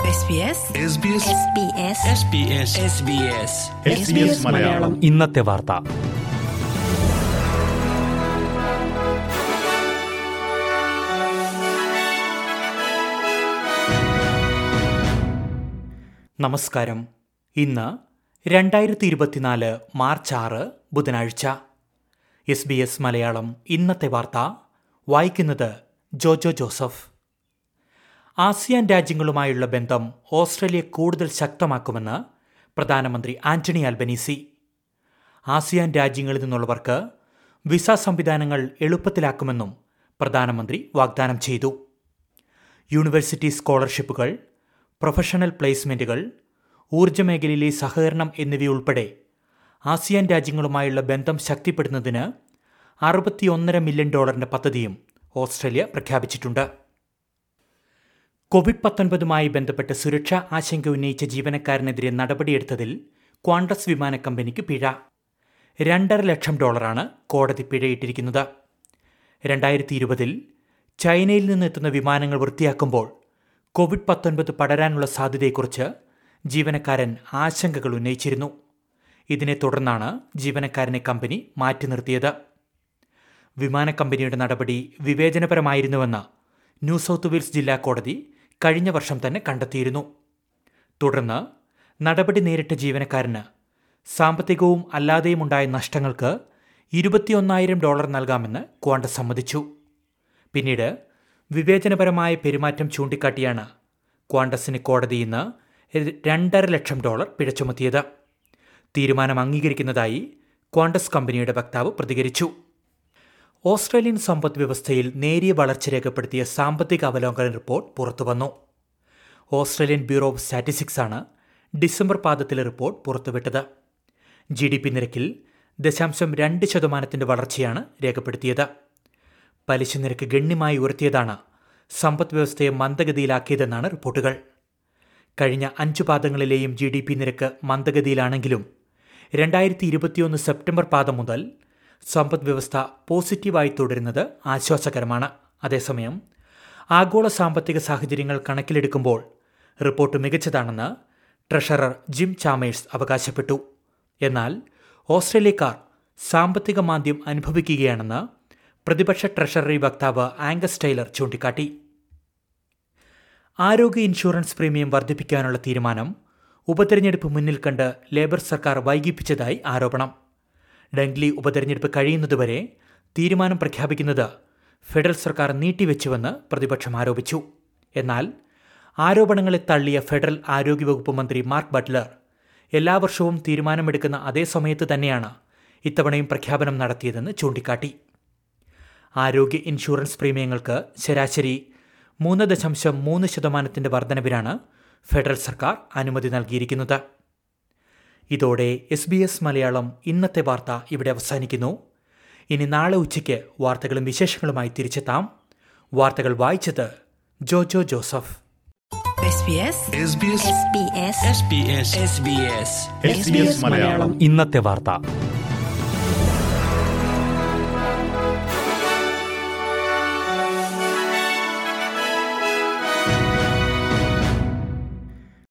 SBS Malayalam ഇന്നത്തെ വാർത്ത നമസ്കാരം ഇന്ന് രണ്ടായിരത്തി ഇരുപത്തിനാല് മാർച്ച് ആറ് ബുധനാഴ്ച എസ് ബി എസ് മലയാളം ഇന്നത്തെ വാർത്ത വായിക്കുന്നത് ജോജോ ജോസഫ് ആസിയാൻ രാജ്യങ്ങളുമായുള്ള ബന്ധം ഓസ്ട്രേലിയ കൂടുതൽ ശക്തമാക്കുമെന്ന് പ്രധാനമന്ത്രി ആന്റണി ആൽബനീസി ആസിയാൻ രാജ്യങ്ങളിൽ നിന്നുള്ളവർക്ക് വിസ സംവിധാനങ്ങൾ എളുപ്പത്തിലാക്കുമെന്നും പ്രധാനമന്ത്രി വാഗ്ദാനം ചെയ്തു യൂണിവേഴ്സിറ്റി സ്കോളർഷിപ്പുകൾ പ്രൊഫഷണൽ പ്ലേസ്മെന്റുകൾ ഊർജ്ജ മേഖലയിലെ സഹകരണം എന്നിവയുൾപ്പെടെ ആസിയാൻ രാജ്യങ്ങളുമായുള്ള ബന്ധം ശക്തിപ്പെടുന്നതിന് അറുപത്തിയൊന്നര മില്യൺ ഡോളറിന്റെ പദ്ധതിയും ഓസ്ട്രേലിയ പ്രഖ്യാപിച്ചിട്ടുണ്ട് കോവിഡ് പത്തൊൻപതുമായി ബന്ധപ്പെട്ട് സുരക്ഷാ ആശങ്ക ഉന്നയിച്ച ജീവനക്കാരനെതിരെ നടപടിയെടുത്തതിൽ ക്വാണ്ടസ് വിമാന കമ്പനിക്ക് പിഴ രണ്ടര ലക്ഷം ഡോളറാണ് കോടതി പിഴയിട്ടിരിക്കുന്നത് രണ്ടായിരത്തി ഇരുപതിൽ ചൈനയിൽ നിന്ന് എത്തുന്ന വിമാനങ്ങൾ വൃത്തിയാക്കുമ്പോൾ കോവിഡ് പത്തൊൻപത് പടരാനുള്ള സാധ്യതയെക്കുറിച്ച് ജീവനക്കാരൻ ആശങ്കകൾ ഉന്നയിച്ചിരുന്നു ഇതിനെ തുടർന്നാണ് ജീവനക്കാരനെ കമ്പനി മാറ്റി നിർത്തിയത് വിമാന കമ്പനിയുടെ നടപടി വിവേചനപരമായിരുന്നുവെന്ന് ന്യൂ സൗത്ത് വെയിൽസ് ജില്ലാ കോടതി കഴിഞ്ഞ വർഷം തന്നെ കണ്ടെത്തിയിരുന്നു തുടർന്ന് നടപടി നേരിട്ട ജീവനക്കാരന് സാമ്പത്തികവും അല്ലാതെയുമുണ്ടായ നഷ്ടങ്ങൾക്ക് ഇരുപത്തിയൊന്നായിരം ഡോളർ നൽകാമെന്ന് ക്വാണ്ടസ് സമ്മതിച്ചു പിന്നീട് വിവേചനപരമായ പെരുമാറ്റം ചൂണ്ടിക്കാട്ടിയാണ് ക്വാണ്ടസിന് കോടതി ഇന്ന് രണ്ടര ലക്ഷം ഡോളർ പിഴ ചുമത്തിയത് തീരുമാനം അംഗീകരിക്കുന്നതായി ക്വാണ്ടസ് കമ്പനിയുടെ വക്താവ് പ്രതികരിച്ചു ഓസ്ട്രേലിയൻ സമ്പദ് വ്യവസ്ഥയിൽ നേരിയ വളർച്ച രേഖപ്പെടുത്തിയ സാമ്പത്തിക അവലോകന റിപ്പോർട്ട് പുറത്തുവന്നു ഓസ്ട്രേലിയൻ ബ്യൂറോ ഓഫ് സ്റ്റാറ്റിസ്റ്റിക്സ് ആണ് ഡിസംബർ പാദത്തിലെ റിപ്പോർട്ട് പുറത്തുവിട്ടത് ജി ഡി പി നിരക്കിൽ ദശാംശം രണ്ട് ശതമാനത്തിന്റെ വളർച്ചയാണ് രേഖപ്പെടുത്തിയത് പലിശ നിരക്ക് ഗണ്യമായി ഉയർത്തിയതാണ് സമ്പദ് വ്യവസ്ഥയെ മന്ദഗതിയിലാക്കിയതെന്നാണ് റിപ്പോർട്ടുകൾ കഴിഞ്ഞ അഞ്ചു പാദങ്ങളിലെയും ജി ഡി പി നിരക്ക് മന്ദഗതിയിലാണെങ്കിലും രണ്ടായിരത്തി ഇരുപത്തിയൊന്ന് സെപ്റ്റംബർ പാദം മുതൽ സമ്പദ് വ്യവസ്ഥ പോസിറ്റീവായി തുടരുന്നത് ആശ്വാസകരമാണ് അതേസമയം ആഗോള സാമ്പത്തിക സാഹചര്യങ്ങൾ കണക്കിലെടുക്കുമ്പോൾ റിപ്പോർട്ട് മികച്ചതാണെന്ന് ട്രഷറർ ജിം ചാമേഴ്സ് അവകാശപ്പെട്ടു എന്നാൽ ഓസ്ട്രേലിയക്കാർ സാമ്പത്തിക മാന്ദ്യം അനുഭവിക്കുകയാണെന്ന് പ്രതിപക്ഷ ട്രഷററി വക്താവ് ആംഗസ് ടൈലർ ചൂണ്ടിക്കാട്ടി ആരോഗ്യ ഇൻഷുറൻസ് പ്രീമിയം വർദ്ധിപ്പിക്കാനുള്ള തീരുമാനം ഉപതെരഞ്ഞെടുപ്പ് മുന്നിൽ കണ്ട് ലേബർ സർക്കാർ വൈകിപ്പിച്ചതായി ആരോപണം ഡംഗ്ലി ഉപതെരഞ്ഞെടുപ്പ് കഴിയുന്നതുവരെ തീരുമാനം പ്രഖ്യാപിക്കുന്നത് ഫെഡറൽ സർക്കാർ നീട്ടിവെച്ചുവെന്ന് പ്രതിപക്ഷം ആരോപിച്ചു എന്നാൽ ആരോപണങ്ങളെ തള്ളിയ ഫെഡറൽ ആരോഗ്യവകുപ്പ് മന്ത്രി മാർക്ക് ബട്ട്ലർ എല്ലാ വർഷവും തീരുമാനമെടുക്കുന്ന അതേ സമയത്ത് തന്നെയാണ് ഇത്തവണയും പ്രഖ്യാപനം നടത്തിയതെന്ന് ചൂണ്ടിക്കാട്ടി ആരോഗ്യ ഇൻഷുറൻസ് പ്രീമിയങ്ങൾക്ക് ശരാശരി മൂന്ന് ദശാംശം മൂന്ന് ശതമാനത്തിന്റെ വർധനവിനാണ് ഫെഡറൽ സർക്കാർ അനുമതി നൽകിയിരിക്കുന്നത് ഇതോടെ എസ് ബി എസ് മലയാളം ഇന്നത്തെ വാർത്ത ഇവിടെ അവസാനിക്കുന്നു ഇനി നാളെ ഉച്ചയ്ക്ക് വാർത്തകളും വിശേഷങ്ങളുമായി തിരിച്ചെത്താം വാർത്തകൾ വായിച്ചത് ജോജോ ജോസഫ് SBS മലയാളം ഇന്നത്തെ വാർത്ത